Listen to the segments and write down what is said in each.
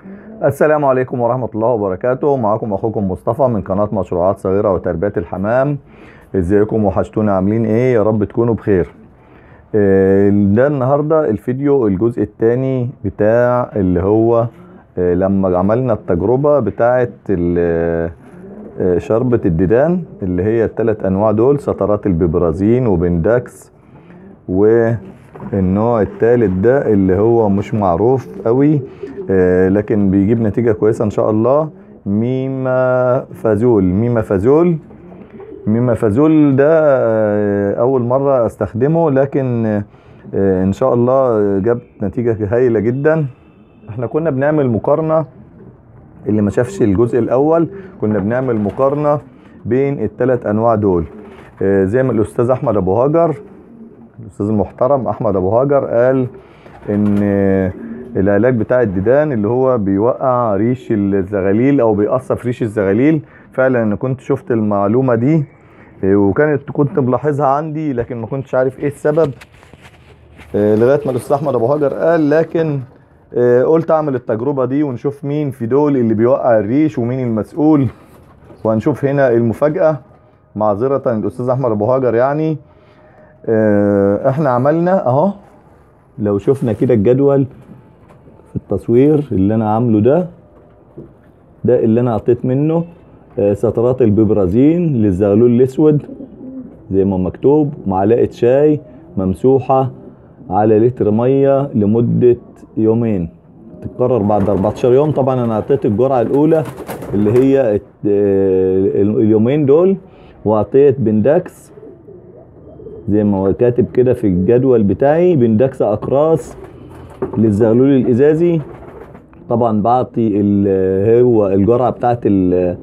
السلام عليكم ورحمة الله وبركاته معكم أخوكم مصطفى من قناة مشروعات صغيرة وتربية الحمام ازيكم وحشتونا عاملين ايه يا رب تكونوا بخير آه، ده النهاردة الفيديو الجزء الثاني بتاع اللي هو آه، لما عملنا التجربة بتاعة ال- آه، شربة الديدان اللي هي الثلاث انواع دول سطرات الببرازين وبنداكس والنوع الثالث ده اللي هو مش معروف قوي آه، لكن بيجيب نتيجة كويسة ان شاء الله ميما فازول ميما فازول ميما فازول ده آه، اول مرة استخدمه لكن آه، ان شاء الله جاب نتيجة هايلة جدا احنا كنا بنعمل مقارنة اللي ما شافش الجزء الاول كنا بنعمل مقارنة بين الثلاث انواع دول آه، زي ما الاستاذ احمد ابو هاجر الاستاذ المحترم احمد ابو هاجر قال ان آه، العلاج بتاع الديدان اللي هو بيوقع ريش الزغاليل او بيقصف ريش الزغاليل فعلا انا كنت شفت المعلومة دي آه، وكانت كنت ملاحظها عندي لكن ما كنتش عارف ايه السبب آه، لغايه ما الاستاذ احمد ابو هاجر قال لكن آه، قلت اعمل التجربه دي ونشوف مين في دول اللي بيوقع الريش ومين المسؤول وهنشوف هنا المفاجاه معذره الاستاذ احمد ابو هاجر يعني آه، احنا عملنا اهو لو شفنا كده الجدول في التصوير اللي انا عامله ده ده اللي انا اعطيت منه آه، سطرات الببرازين للزغلول الاسود زي ما مكتوب معلقه شاي ممسوحه على لتر ميه لمده يومين تتكرر بعد 14 يوم طبعا انا اعطيت الجرعه الاولى اللي هي الت- آه، اليومين دول واعطيت بندكس زي ما هو كاتب كده في الجدول بتاعي بندكس اقراص للزغلول الازازي طبعا بعطي ال- هو الجرعه بتاعت ال-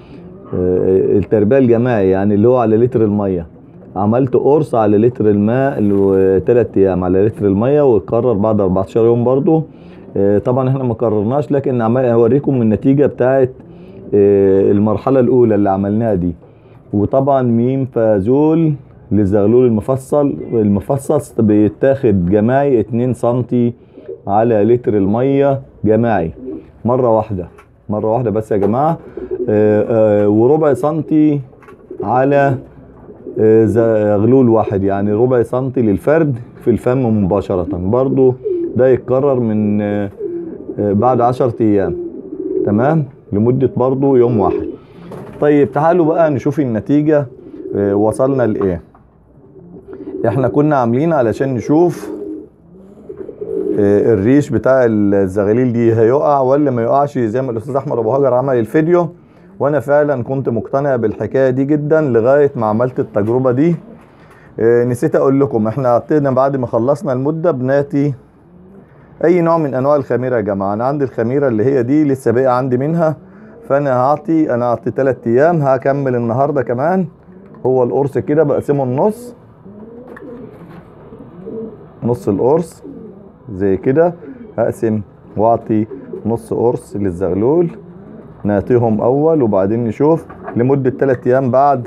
آه، التربيه الجماعي يعني اللي هو على لتر الميه عملت قرص على لتر الماء ثلاث ايام على لتر الميه واتكرر بعد 14 يوم برضو آه، طبعا احنا ما كررناش لكن عمال اوريكم النتيجه بتاعت آه، المرحله الاولى اللي عملناها دي وطبعا ميم فازول للزغلول المفصل المفصص بيتاخد جماعي 2 سنتي على لتر الميه جماعي مره واحده مره واحده بس يا جماعه آه، آه، وربع سنتي على آه، زغلول واحد يعني ربع سنتي للفرد في الفم مباشرة برضو ده يتكرر من آه، آه، بعد عشرة ايام تمام لمدة برضو يوم واحد طيب تعالوا بقى نشوف النتيجة آه، وصلنا لايه احنا كنا عاملين علشان نشوف آه، الريش بتاع الزغاليل دي هيقع ولا ما يقعش زي ما الاستاذ احمد ابو هاجر عمل الفيديو وانا فعلا كنت مقتنع بالحكايه دي جدا لغايه ما عملت التجربه دي آه، نسيت اقول لكم احنا عطينا بعد ما خلصنا المده بناتي اي نوع من انواع الخميره يا جماعه انا عندي الخميره اللي هي دي لسه باقي عندي منها فانا هعطي انا هعطي 3 ايام هكمل النهارده كمان هو القرص كده بقسمه النص نص القرص زي كده هقسم واعطي نص قرص للزغلول نعطيهم اول وبعدين نشوف لمدة 3 ايام بعد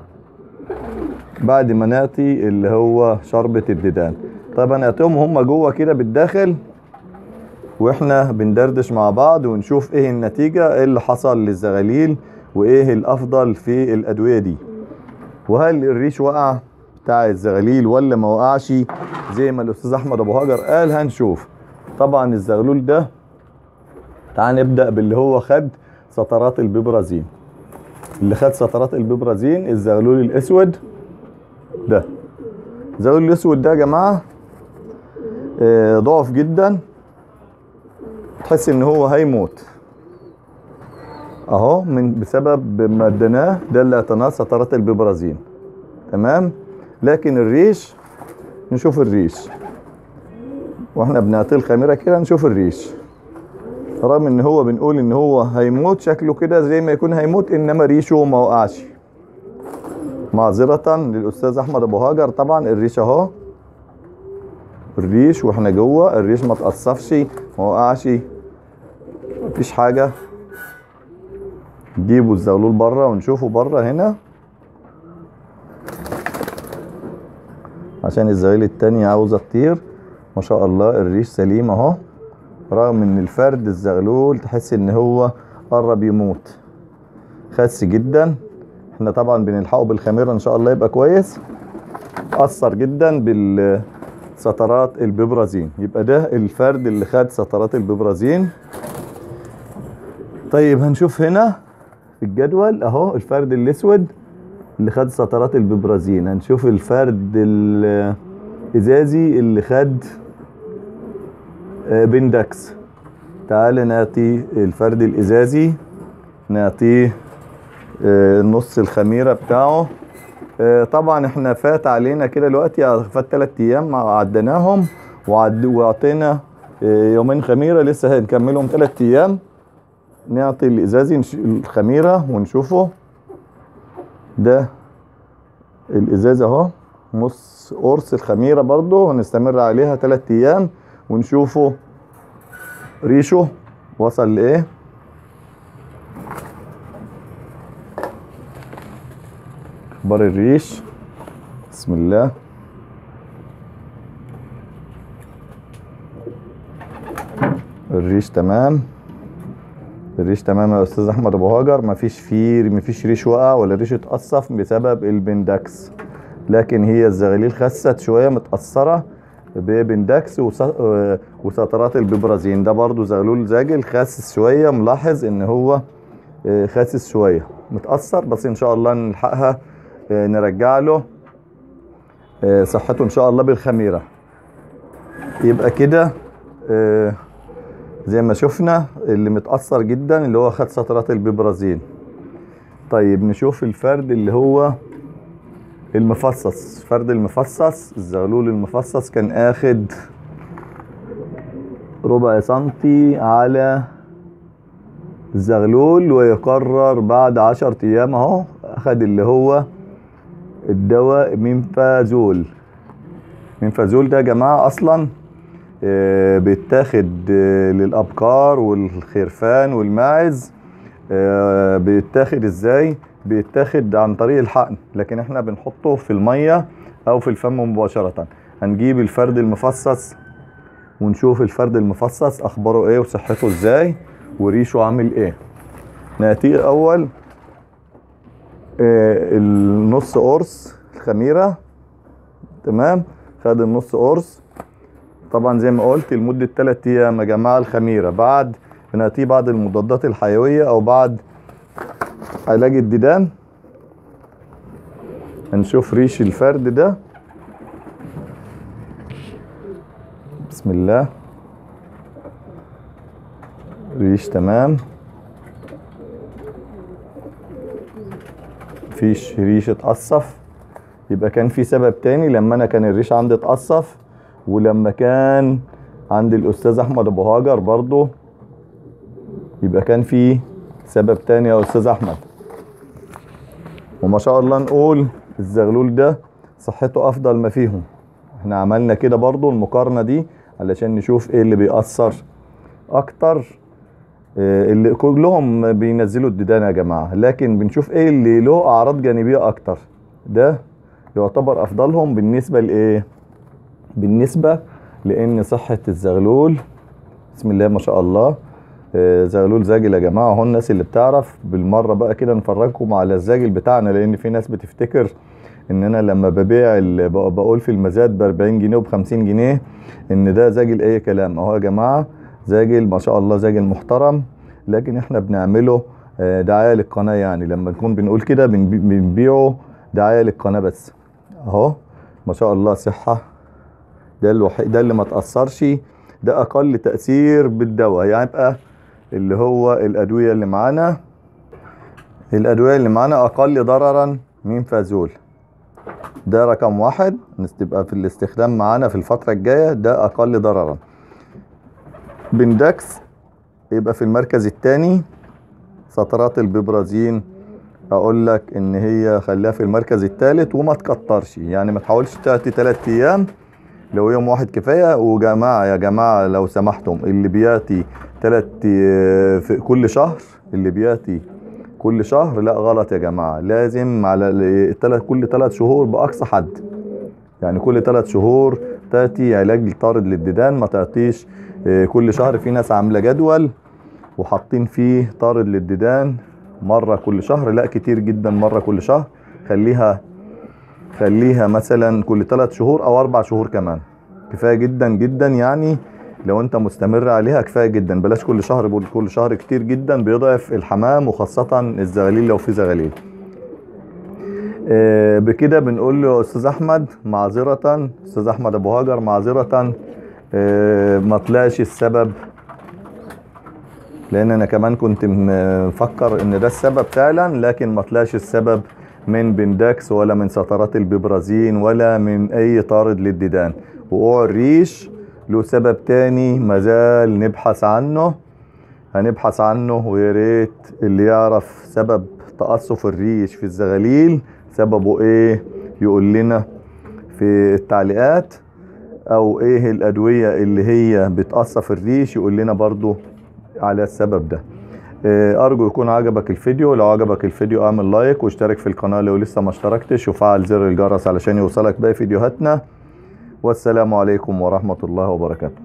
بعد ما نعطي اللي هو شربة الديدان طب هنعطيهم هم جوه كده بالداخل واحنا بندردش مع بعض ونشوف ايه النتيجة ايه اللي حصل للزغاليل وايه الافضل في الادوية دي وهل الريش وقع بتاع الزغاليل ولا ما وقعش زي ما الاستاذ احمد ابو هاجر قال هنشوف طبعا الزغلول ده تعال نبدا باللي هو خد سطرات الببرازين اللي خد سطرات الببرازين الزغلول الاسود ده الزغلول الاسود ده يا جماعه آه، ضعف جدا تحس ان هو هيموت اهو من بسبب ما اديناه ده اللي اعطيناه سطرات الببرازين تمام لكن الريش نشوف الريش واحنا بنعطيه الخميره كده نشوف الريش رغم ان هو بنقول ان هو هيموت شكله كده زي ما يكون هيموت انما ريشه ما وقعش معذرة للاستاذ احمد ابو هاجر طبعا الريش اهو الريش واحنا جوه الريش ما تقصفش ما وقعش مفيش حاجة نجيبوا الزغلول بره ونشوفه بره هنا عشان الزغيل التانية عاوزة تطير ما شاء الله الريش سليم اهو رغم ان الفرد الزغلول تحس ان هو قرب يموت خس جدا احنا طبعا بنلحقه بالخميرة ان شاء الله يبقى كويس اثر جدا بالسترات الببرازين يبقى ده الفرد اللي خد سترات الببرازين طيب هنشوف هنا في الجدول اهو الفرد الاسود اللي خد سترات الببرازين هنشوف الفرد الازازي اللي خد آه، بندكس تعال نعطي الفرد الازازي نعطيه آه، نص الخميرة بتاعه آه، طبعا احنا فات علينا كده دلوقتي فات تلات ايام عديناهم وعد وعطينا آه، يومين خميرة لسه هنكملهم تلات ايام نعطي الازازي نش- الخميرة ونشوفه ده الازاز اهو نص قرص الخميرة برضو هنستمر عليها تلات ايام ونشوفه ريشه وصل لايه اخبار الريش بسم الله الريش تمام الريش تمام يا استاذ احمد ابو هاجر مفيش فيه مفيش ريش وقع ولا ريش اتقصف بسبب البندكس لكن هي الزغاليل خست شويه متاثره ببندكس وس- آه، وسطرات الببرازين ده برضو زغلول زاجل خاسس شويه ملاحظ ان هو آه، خاسس شويه متاثر بس ان شاء الله نلحقها آه، نرجع له آه، صحته ان شاء الله بالخميره يبقى كده آه، زي ما شفنا اللي متاثر جدا اللي هو خد سطرات الببرازين طيب نشوف الفرد اللي هو المفصص فرد المفصص الزغلول المفصص كان اخد ربع سنتي على الزغلول ويقرر بعد عشر ايام اهو اخد اللي هو الدواء مينفازول مينفازول ده يا جماعة اصلا آه، بيتاخد آه، للابقار والخرفان والماعز آه، بيتاخد ازاي بيتاخد عن طريق الحقن لكن احنا بنحطه في المية او في الفم مباشرة هنجيب الفرد المفصص ونشوف الفرد المفصص اخباره ايه وصحته ازاي وريشه عامل ايه ناتيه اول آه، النص قرص الخميرة تمام خد النص قرص طبعا زي ما قلت لمدة 3 ايام يا جماعة الخميرة بعد بنعطيه بعض المضادات الحيوية او بعد علاج الديدان هنشوف ريش الفرد ده بسم الله ريش تمام مفيش ريش اتقصف يبقى كان في سبب تاني لما انا كان الريش عندي اتقصف ولما كان عند الاستاذ احمد ابو هاجر برضو يبقى كان في سبب تاني يا استاذ احمد وما شاء الله نقول الزغلول ده صحته افضل ما فيهم احنا عملنا كده برضو المقارنة دي علشان نشوف ايه اللي بيأثر اكتر آه، اللي كلهم بينزلوا الديدان يا جماعة لكن بنشوف ايه اللي له اعراض جانبية اكتر ده يعتبر افضلهم بالنسبة لايه بالنسبة لان صحة الزغلول بسم الله ما شاء الله آه، زغلول زاجل يا جماعة اهو الناس اللي بتعرف بالمرة بقى كده نفرجكم على الزاجل بتاعنا لان في ناس بتفتكر ان انا لما ببيع ال- بق- بقول في المزاد ب 40 جنيه وب 50 جنيه ان ده زاجل اي كلام اهو يا جماعة زاجل ما شاء الله زاجل محترم لكن احنا بنعمله آه، دعاية للقناة يعني لما نكون بنقول كده بنبي- بنبيعه دعاية للقناة بس اهو ما شاء الله صحة ده الوحيد ده اللي ما تأثرش ده اقل تأثير بالدواء يعني يبقى اللي هو الادوية اللي معانا الادوية اللي معانا اقل ضررا من فازول ده رقم واحد تبقى في الاستخدام معانا في الفترة الجاية ده اقل ضررا بندكس يبقى في المركز الثاني سطرات الببرازين اقول لك ان هي خليها في المركز الثالث وما تكترش يعني ما تحاولش تعطي 3 ايام لو يوم واحد كفايه وجماعه يا جماعه لو سمحتم اللي بياتي ثلاث في كل شهر اللي بياتي كل شهر لا غلط يا جماعه لازم على الثلاث كل ثلاث شهور باقصى حد يعني كل ثلاث شهور تاتي علاج طارد للديدان ما تعطيش آه، كل شهر في ناس عامله جدول وحاطين فيه طارد للديدان مره كل شهر لا كتير جدا مره كل شهر خليها خليها مثلا كل ثلاث شهور او اربع شهور كمان كفايه جدا جدا يعني لو انت مستمر عليها كفايه جدا بلاش كل شهر بقول كل شهر كتير جدا بيضعف الحمام وخاصه الزغاليل لو في زغاليل آه، بكده بنقول له استاذ احمد معذره استاذ احمد ابو هاجر معذره آه، ما طلعش السبب لان انا كمان كنت مفكر ان ده السبب فعلا لكن ما طلعش السبب من بندكس ولا من سطرات الببرازين ولا من اي طارد للديدان وقوع الريش له سبب تاني مازال نبحث عنه هنبحث عنه ويا ريت اللي يعرف سبب تقصف الريش في الزغاليل سببه ايه يقول لنا في التعليقات او ايه الادوية اللي هي بتقصف الريش يقول لنا برضو على السبب ده آه، ارجو يكون عجبك الفيديو لو عجبك الفيديو اعمل لايك واشترك في القناة لو لسه ما اشتركتش وفعل زر الجرس علشان يوصلك باقي فيديوهاتنا والسلام عليكم ورحمة الله وبركاته